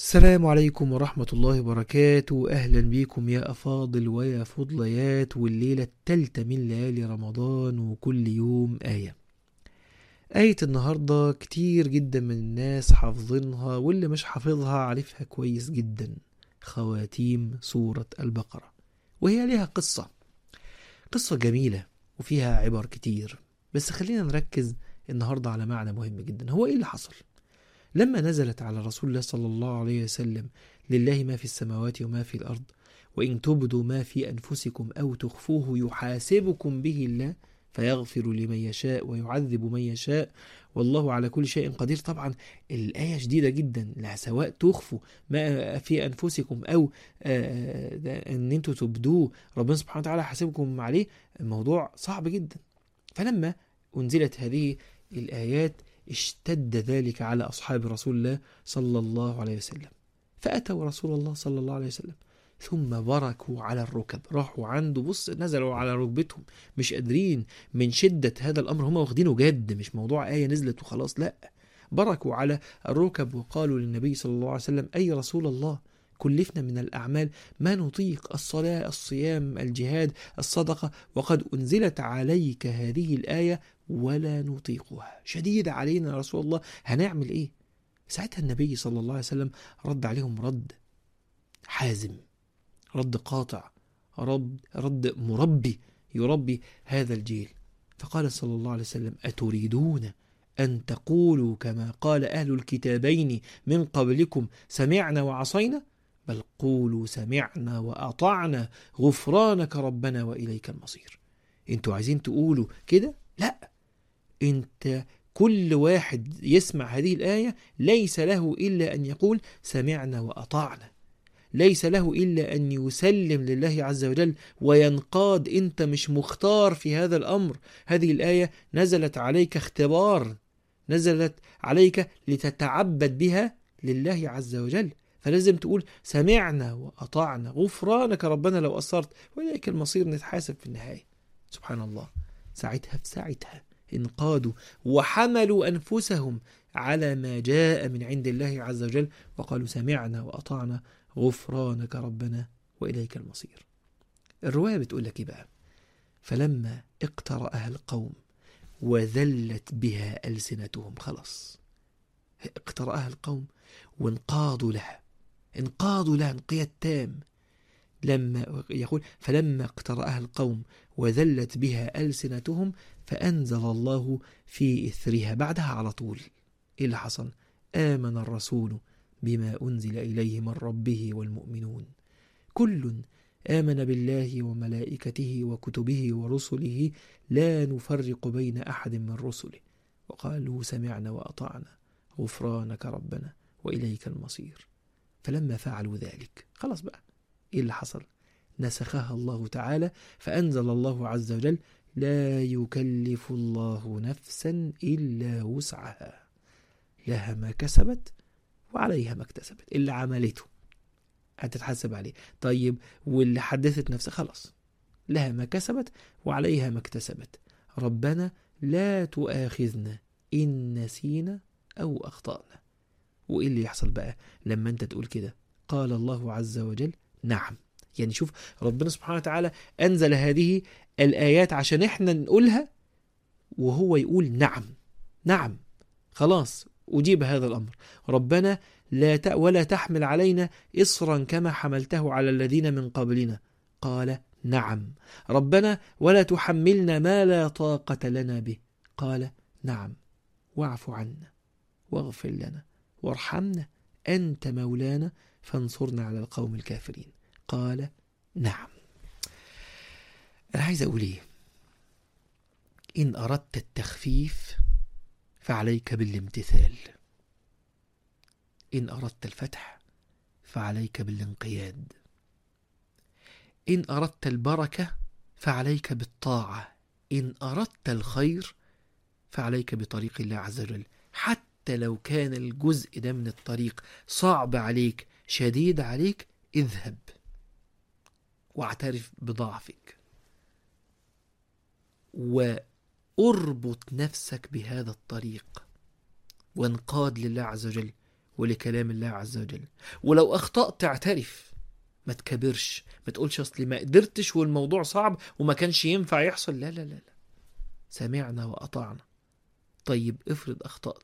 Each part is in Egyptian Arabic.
السلام عليكم ورحمة الله وبركاته أهلا بيكم يا أفاضل ويا فضليات والليلة التالتة من ليالي رمضان وكل يوم آية آية النهاردة كتير جدا من الناس حافظينها واللي مش حافظها عارفها كويس جدا خواتيم سورة البقرة وهي ليها قصة قصة جميلة وفيها عبر كتير بس خلينا نركز النهاردة على معنى مهم جدا هو إيه اللي حصل؟ لما نزلت على رسول الله صلى الله عليه وسلم لله ما في السماوات وما في الأرض وإن تبدوا ما في أنفسكم أو تخفوه يحاسبكم به الله فيغفر لمن يشاء ويعذب من يشاء والله على كل شيء قدير طبعا الآية شديدة جدا لا سواء تخفوا ما في أنفسكم أو آه، أن أنتوا تبدوه ربنا سبحانه وتعالى حاسبكم عليه الموضوع صعب جدا فلما أنزلت هذه الآيات اشتد ذلك على أصحاب رسول الله صلى الله عليه وسلم فأتوا رسول الله صلى الله عليه وسلم ثم بركوا على الركب راحوا عنده بص نزلوا على ركبتهم مش قادرين من شدة هذا الأمر هم واخدينه جد مش موضوع آية نزلت وخلاص لا بركوا على الركب وقالوا للنبي صلى الله عليه وسلم أي رسول الله كلفنا من الأعمال ما نطيق الصلاة الصيام الجهاد الصدقة وقد أنزلت عليك هذه الآية ولا نطيقها شديدة علينا يا رسول الله هنعمل إيه ساعتها النبي صلى الله عليه وسلم رد عليهم رد حازم رد قاطع رد, رد مربي يربي هذا الجيل فقال صلى الله عليه وسلم أتريدون أن تقولوا كما قال أهل الكتابين من قبلكم سمعنا وعصينا بل قولوا سمعنا وأطعنا غفرانك ربنا وإليك المصير انتوا عايزين تقولوا كده لا انت كل واحد يسمع هذه الآية ليس له إلا أن يقول سمعنا وأطعنا ليس له إلا أن يسلم لله عز وجل وينقاد أنت مش مختار في هذا الأمر هذه الآية نزلت عليك اختبار نزلت عليك لتتعبد بها لله عز وجل فلازم تقول سمعنا وأطعنا غفرانك ربنا لو قصرت وإليك المصير نتحاسب في النهاية سبحان الله ساعتها في ساعتها انقادوا وحملوا أنفسهم على ما جاء من عند الله عز وجل وقالوا سمعنا وأطعنا غفرانك ربنا وإليك المصير الرواية بتقول لك إيه بقى فلما اقترأها القوم وذلت بها ألسنتهم خلاص اقترأها القوم وانقادوا لها انقادوا لها انقياد تام لما يقول فلما اقترأها القوم وذلت بها ألسنتهم فأنزل الله في إثرها بعدها على طول إيه اللي حصل آمن الرسول بما أنزل إليه من ربه والمؤمنون كل آمن بالله وملائكته وكتبه ورسله لا نفرق بين أحد من رسله وقالوا سمعنا وأطعنا غفرانك ربنا وإليك المصير فلما فعلوا ذلك خلاص بقى إيه اللي حصل نسخها الله تعالى فأنزل الله عز وجل لا يكلف الله نفسا إلا وسعها لها ما كسبت وعليها ما اكتسبت اللي عملته هتتحاسب عليه طيب واللي حدثت نفسها خلاص لها ما كسبت وعليها ما اكتسبت ربنا لا تؤاخذنا إن نسينا أو أخطأنا وإيه اللي يحصل بقى لما أنت تقول كده قال الله عز وجل نعم يعني شوف ربنا سبحانه وتعالى أنزل هذه الآيات عشان إحنا نقولها وهو يقول نعم نعم خلاص أجيب هذا الأمر ربنا لا ت... ولا تحمل علينا إصرا كما حملته على الذين من قبلنا قال نعم ربنا ولا تحملنا ما لا طاقة لنا به قال نعم واعف عنا واغفر لنا وارحمنا أنت مولانا فانصرنا على القوم الكافرين قال نعم أنا عايز أقول إيه إن أردت التخفيف فعليك بالامتثال إن أردت الفتح فعليك بالانقياد إن أردت البركة فعليك بالطاعة إن أردت الخير فعليك بطريق الله عز وجل حتى لو كان الجزء ده من الطريق صعب عليك شديد عليك اذهب واعترف بضعفك واربط نفسك بهذا الطريق وانقاد لله عز وجل ولكلام الله عز وجل ولو أخطأت تعترف ما تكبرش ما تقولش أصلي ما قدرتش والموضوع صعب وما كانش ينفع يحصل لا لا لا لا سمعنا وأطعنا طيب افرض أخطأت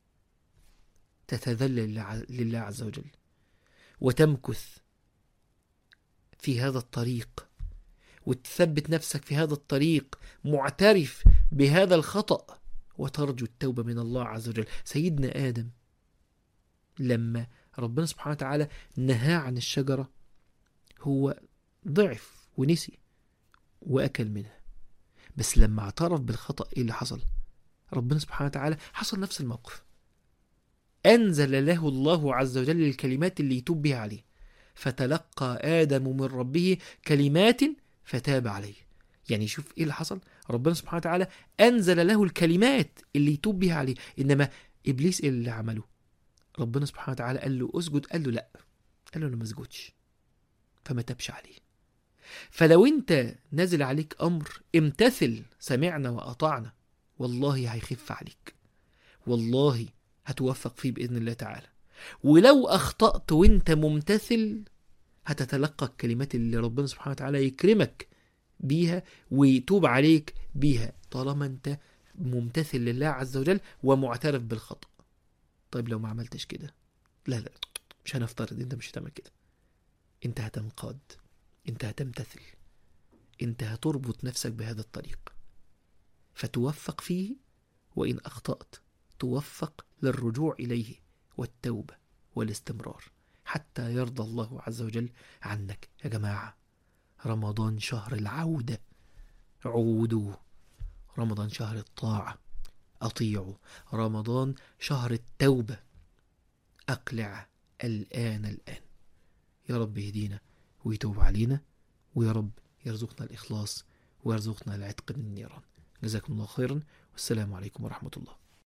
تتذلل لع- لله عز وجل وتمكث في هذا الطريق وتثبت نفسك في هذا الطريق معترف بهذا الخطأ وترجو التوبة من الله عز وجل سيدنا آدم لما ربنا سبحانه وتعالى نهى عن الشجرة هو ضعف ونسي وأكل منها بس لما اعترف بالخطأ إيه اللي حصل ربنا سبحانه وتعالى حصل نفس الموقف أنزل له الله عز وجل الكلمات اللي يتوب بها عليه فتلقى آدم من ربه كلمات فتاب عليه يعني شوف إيه اللي حصل ربنا سبحانه وتعالى أنزل له الكلمات اللي يتوب بها عليه إنما إبليس إيه اللي عمله ربنا سبحانه وتعالى قال له اسجد قال له لا قال له انا ما اسجدش فما تبش عليه فلو انت نازل عليك امر امتثل سمعنا واطعنا والله هيخف عليك والله هتوفق فيه باذن الله تعالى ولو اخطات وانت ممتثل هتتلقى الكلمات اللي ربنا سبحانه وتعالى يكرمك بيها ويتوب عليك بيها طالما انت ممتثل لله عز وجل ومعترف بالخطأ طيب لو ما عملتش كده لا لا مش هنفترض انت مش هتعمل كده انت هتنقاد انت هتمتثل انت هتربط نفسك بهذا الطريق فتوفق فيه وان اخطأت توفق للرجوع اليه والتوبة والاستمرار حتى يرضى الله عز وجل عنك يا جماعة رمضان شهر العودة عودوا رمضان شهر الطاعة أطيعوا رمضان شهر التوبة أقلع الآن الآن يا رب يهدينا ويتوب علينا ويا رب يرزقنا الإخلاص ويرزقنا العتق من النيران جزاكم الله خيرا والسلام عليكم ورحمة الله